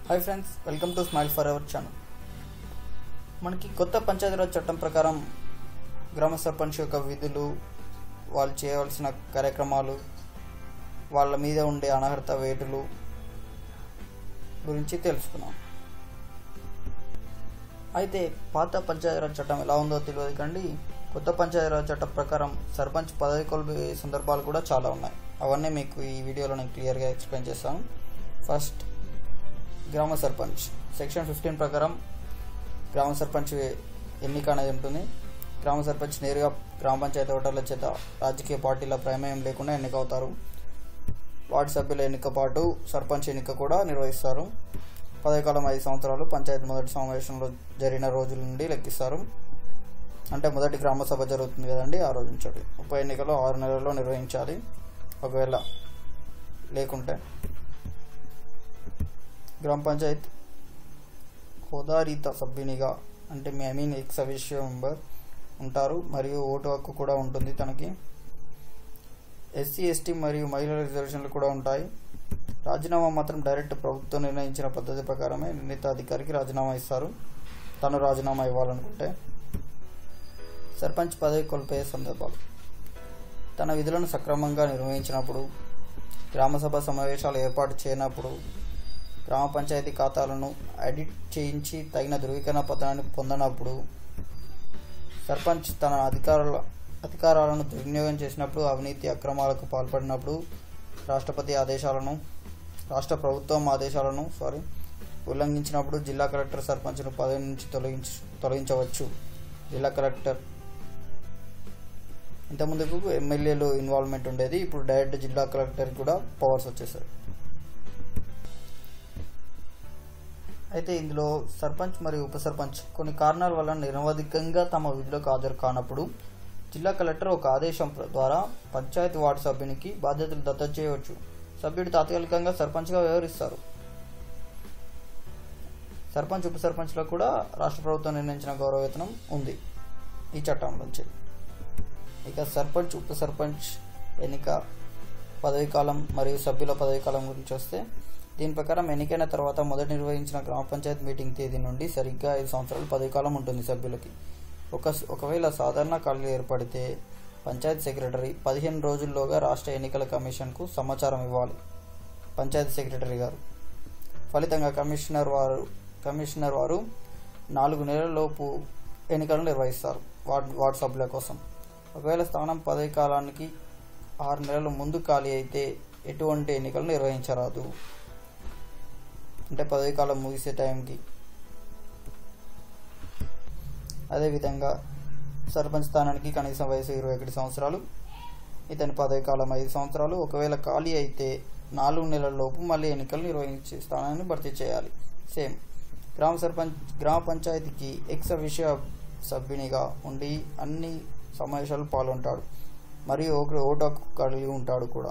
hi friends welcome to smile for our channel మనకి కొత్త పంచాయతీరాజ్ చట్టం ప్రకారం గ్రామ సర్పంచ్ యొక్క విధులు వాళ్ళు చేయవలసిన కార్యక్రమాలు వాళ్ళ మీద ఉండే అనర్హత వేటులు గురించి తెలుసుకున్నాం అయితే పాత పంచాయతీరాజ్ చట్టం ఎలా ఉందో తెలియదు కానీ కొత్త పంచాయతీరాజ్ చట్టం ప్రకారం సర్పంచ్ పదవి కోల్పోయే సందర్భాలు కూడా చాలా ఉన్నాయి అవన్నీ మీకు ఈ వీడియోలో నేను క్లియర్గా ఎక్స్ప్లెయిన్ చేస్తాను ఫస్ట్ గ్రామ సర్పంచ్ సెక్షన్ ఫిఫ్టీన్ ప్రకారం గ్రామ సర్పంచ్ ఎన్నిక అనేది ఉంటుంది గ్రామ సర్పంచ్ నేరుగా గ్రామ పంచాయతీ ఓటర్ల చేత రాజకీయ పార్టీల ప్రమేయం లేకుండా ఎన్నికవుతారు వార్డు సభ్యుల ఎన్నిక పాటు సర్పంచ్ ఎన్నిక కూడా నిర్వహిస్తారు పదవికాలం ఐదు సంవత్సరాలు పంచాయతీ మొదటి సమావేశంలో జరిగిన రోజుల నుండి లెక్కిస్తారు అంటే మొదటి గ్రామ సభ జరుగుతుంది కదండి ఆ రోజు నుంచి ఉప ఎన్నికలు ఆరు నెలల్లో నిర్వహించాలి ఒకవేళ లేకుంటే గ్రామ పంచాయత్ హోదారీత సభ్యునిగా అంటే మీ I mean ex officio member ఉంటారు మరియు ఓటు హక్కు కూడా ఉంటుంది తనకి ఎస్సీ ఎస్టీ మరియు మహిళల రిజర్వేషన్లు కూడా ఉంటాయి రాజీనామా మాత్రం డైరెక్ట్ ప్రభుత్వం నిర్ణయించిన పద్ధతి ప్రకారమే నిర్ణీత అధికారికి రాజీనామా ఇస్తారు తను రాజీనామా ఇవ్వాలనుకుంటే సర్పంచ్ పదవి కోల్పోయే సందర్భాలు తన విధులను సక్రమంగా నిర్వహించినప్పుడు గ్రామసభ సమావేశాలు ఏర్పాటు చేయనప్పుడు గ్రామ పంచాయతీ ఖాతాలను ఎడిట్ చేయించి తగిన ధృవీకరణ పత్రాన్ని పొందనప్పుడు సర్పంచ్ తన అధికారుల అధికారాలను దుర్వినియోగం చేసినప్పుడు అవినీతి అక్రమాలకు పాల్పడినప్పుడు రాష్ట్రపతి ఆదేశాలను రాష్ట్ర ప్రభుత్వం ఆదేశాలను సారీ ఉల్లంఘించినప్పుడు జిల్లా కలెక్టర్ సర్పంచ్ను పదవి నుంచి తొలగించ తొలగించవచ్చు జిల్లా కలెక్టర్ ఇంతకుముందుకు ఎమ్మెల్యేలు ఇన్వాల్వ్మెంట్ ఉండేది ఇప్పుడు డైరెక్ట్ జిల్లా కలెక్టర్ కూడా పవర్స్ వచ్చేసాయి అయితే ఇందులో సర్పంచ్ మరియు ఉప సర్పంచ్ కొన్ని కారణాల వల్ల నిరవధికంగా తమ విధులకు హాజరు కానప్పుడు జిల్లా కలెక్టర్ ఒక ఆదేశం ద్వారా పంచాయతీ వార్డు సభ్యునికి బాధ్యతలు దత్తత చేయవచ్చు సభ్యుడు తాత్కాలికంగా సర్పంచ్గా వ్యవహరిస్తారు సర్పంచ్ ఉప సర్పంచ్లకు కూడా రాష్ట్ర ప్రభుత్వం నిర్ణయించిన గౌరవ వేతనం ఉంది ఈ చట్టం నుంచి ఇక సర్పంచ్ ఉప సర్పంచ్ ఎన్నిక పదవీ కాలం మరియు సభ్యుల పదవీ కాలం గురించి వస్తే దీని ప్రకారం ఎన్నికైన తర్వాత మొదట నిర్వహించిన గ్రామ పంచాయత్ మీటింగ్ తేదీ నుండి సరిగ్గా ఐదు సంవత్సరాలు పదవీ కాలం ఉంటుంది సభ్యులకి ఒక ఒకవేళ సాధారణ ఖాళీలు ఏర్పడితే పంచాయత్ సెక్రటరీ పదిహేను రోజుల్లోగా రాష్ట్ర ఎన్నికల కమిషన్కు సమాచారం ఇవ్వాలి పంచాయతీ సెక్రటరీ గారు ఫలితంగా కమిషనర్ వారు కమిషనర్ వారు నాలుగు నెలలలోపు ఎన్నికలను నిర్వహిస్తారు వార్డ్ వార్డు సభ్యుల కోసం ఒకవేళ స్థానం పదవి కాలానికి ఆరు నెలల ముందు ఖాళీ అయితే ఎటువంటి ఎన్నికలు నిర్వహించరాదు అంటే పదవి కాలం ముగిసే టైంకి అదేవిధంగా సర్పంచ్ స్థానానికి కనీస వయసు ఇరవై ఒకటి సంవత్సరాలు ఇతని పదవి కాలం ఐదు సంవత్సరాలు ఒకవేళ ఖాళీ అయితే నాలుగు నెలల లోపు మళ్ళీ ఎన్నికలు నిర్వహించే స్థానాన్ని భర్తీ చేయాలి సేమ్ గ్రామ సర్పంచ్ గ్రామ పంచాయతీకి ఎక్స్ విషయ సభ్యునిగా ఉండి అన్ని సమావేశాలు పాల్గొంటాడు మరియు ఒక ఓటు హక్కు కలిగి ఉంటాడు కూడా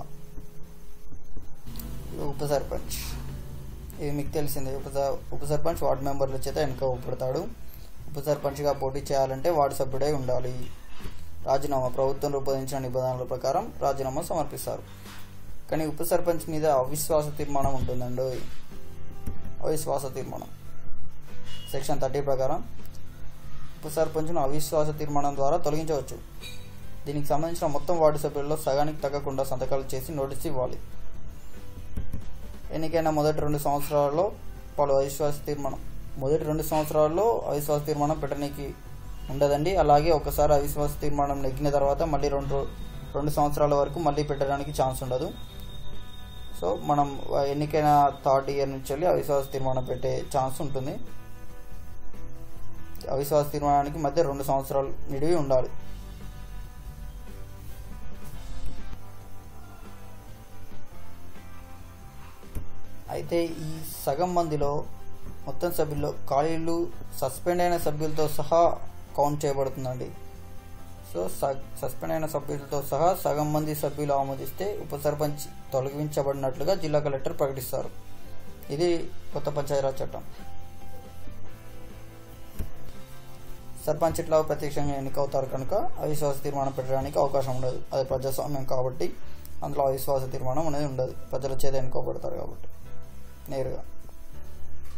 ఉప సర్పంచ్ ఇది మీకు తెలిసిందే ఉప ఉప సర్పంచ్ వార్డు మెంబర్ల చేత ఎన్నుకోబడతాడు ఉప సర్పంచ్గా పోటీ చేయాలంటే వార్డు సభ్యుడై ఉండాలి రాజీనామా ప్రభుత్వం రూపొందించిన నిబంధనల ప్రకారం రాజీనామా సమర్పిస్తారు కానీ ఉప సర్పంచ్ మీద అవిశ్వాస తీర్మానం ఉంటుందండి అవిశ్వాస తీర్మానం సెక్షన్ థర్టీ ప్రకారం ఉప సర్పంచ్ను అవిశ్వాస తీర్మానం ద్వారా తొలగించవచ్చు దీనికి సంబంధించిన మొత్తం వార్డు సభ్యుల్లో సగానికి తగ్గకుండా సంతకాలు చేసి నోటీస్ ఇవ్వాలి ఎన్నికైన మొదటి రెండు సంవత్సరాల్లో పలు అవిశ్వాస తీర్మానం మొదటి రెండు సంవత్సరాల్లో అవిశ్వాస తీర్మానం పెట్టడానికి ఉండదండి అలాగే ఒకసారి అవిశ్వాస తీర్మానం నెగ్గిన తర్వాత మళ్ళీ రెండు రెండు సంవత్సరాల వరకు మళ్ళీ పెట్టడానికి ఛాన్స్ ఉండదు సో మనం ఎన్నికైన థర్డ్ ఇయర్ నుంచి వెళ్ళి అవిశ్వాస తీర్మానం పెట్టే ఛాన్స్ ఉంటుంది అవిశ్వాస తీర్మానానికి మధ్య రెండు సంవత్సరాలు నిడివి ఉండాలి అయితే ఈ సగం మందిలో మొత్తం సభ్యుల్లో ఖాళీలు సస్పెండ్ అయిన సభ్యులతో సహా కౌంట్ చేయబడుతుందండి సో సస్పెండ్ అయిన సభ్యులతో సహా సగం మంది సభ్యులు ఆమోదిస్తే ఉప సర్పంచ్ తొలగించబడినట్లుగా జిల్లా కలెక్టర్ ప్రకటిస్తారు ఇది కొత్త పంచాయతీరాజ్ చట్టం సర్పంచ్ ఇట్లా ప్రత్యక్షంగా ఎన్నికవుతారు కనుక అవిశ్వాస తీర్మానం పెట్టడానికి అవకాశం ఉండదు అది ప్రజాస్వామ్యం కాబట్టి అందులో అవిశ్వాస తీర్మానం అనేది ఉండదు ప్రజల చేత ఎన్నుకోబడతారు కాబట్టి నేరుగా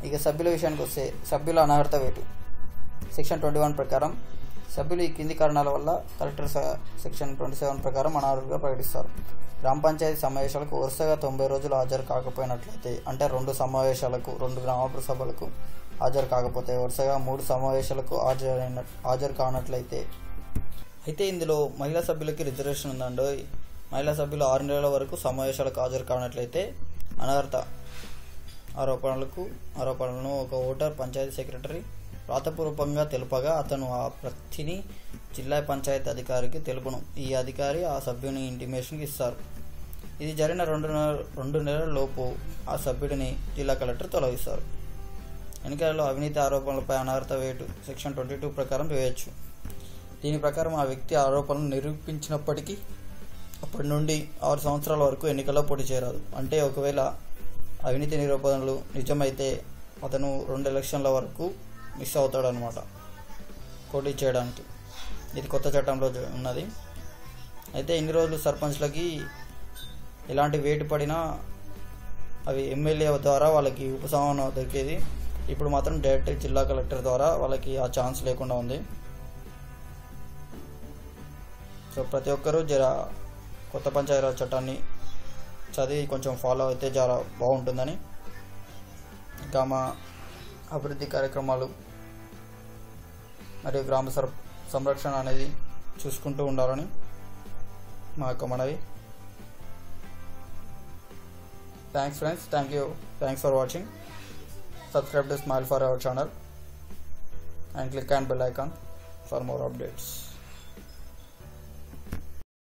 ఇక సభ్యుల విషయానికి వస్తే సభ్యుల అనర్హత వేటు సెక్షన్ ట్వంటీ వన్ ప్రకారం సభ్యులు ఈ కింది కారణాల వల్ల కలెక్టర్ స- సెక్షన్ ట్వంటీ సెవెన్ ప్రకారం అనర్హులుగా ప్రకటిస్తారు గ్రామ పంచాయతీ సమావేశాలకు వరుసగా తొంభై రోజులు హాజరు కాకపోయినట్లయితే అంటే రెండు సమావేశాలకు రెండు గ్రామ సభలకు హాజరు కాకపోతే వరుసగా మూడు సమావేశాలకు హాజరైన హాజరు కానట్లయితే అయితే ఇందులో మహిళా సభ్యులకి రిజర్వేషన్ ఉందండి మహిళా సభ్యులు ఆరు నెలల వరకు సమావేశాలకు హాజరు కానట్లయితే అనర్హత ఆరోపణలకు ఆరోపణలను ఒక ఓటర్ పంచాయతీ సెక్రటరీ వ్రాతపూర్వకంగా తెలుపగా అతను ఆ ప్రతిని జిల్లా పంచాయతీ అధికారికి తెలుపును ఈ అధికారి ఆ సభ్యుని ఇంటిమేషన్కి ఇస్తారు ఇది జరిగిన రెండు నెల రెండు నెలల లోపు ఆ సభ్యుడిని జిల్లా కలెక్టర్ తొలగిస్తారు ఎన్నికలలో అవినీతి ఆరోపణలపై అనర్హత వేటు సెక్షన్ ట్వంటీ టూ ప్రకారం వేయవచ్చు దీని ప్రకారం ఆ వ్యక్తి ఆరోపణలు నిరూపించినప్పటికీ అప్పటి నుండి ఆరు సంవత్సరాల వరకు ఎన్నికల్లో పోటీ చేయరాదు అంటే ఒకవేళ అవినీతి నిరూపణలు నిజమైతే అతను రెండు ఎలక్షన్ల వరకు మిస్ అవుతాడనమాట పోటీ చేయడానికి ఇది కొత్త చట్టంలో జ- ఉన్నది అయితే ఇన్ని రోజులు సర్పంచ్లకి ఎలాంటి వేటు పడినా అవి ఎమ్మెల్యే ద్వారా వాళ్ళకి ఉపశమనం దొరికేది ఇప్పుడు మాత్రం డైరెక్ట్ జిల్లా కలెక్టర్ ద్వారా వాళ్ళకి ఆ ఛాన్స్ లేకుండా ఉంది సో ప్రతి ఒక్కరూ జర కొత్త పంచాయతీరాజ్ చట్టాన్ని చదివి కొంచెం ఫాలో అయితే చాలా బాగుంటుందని ఇంకా మా అభివృద్ధి కార్యక్రమాలు మరియు గ్రామ సర్ సంరక్షణ అనేది చూసుకుంటూ ఉండాలని మా యొక్క మనవి thanks friends thank you thanks for watching subscribe to smile for our channel and click on bell icon for more updates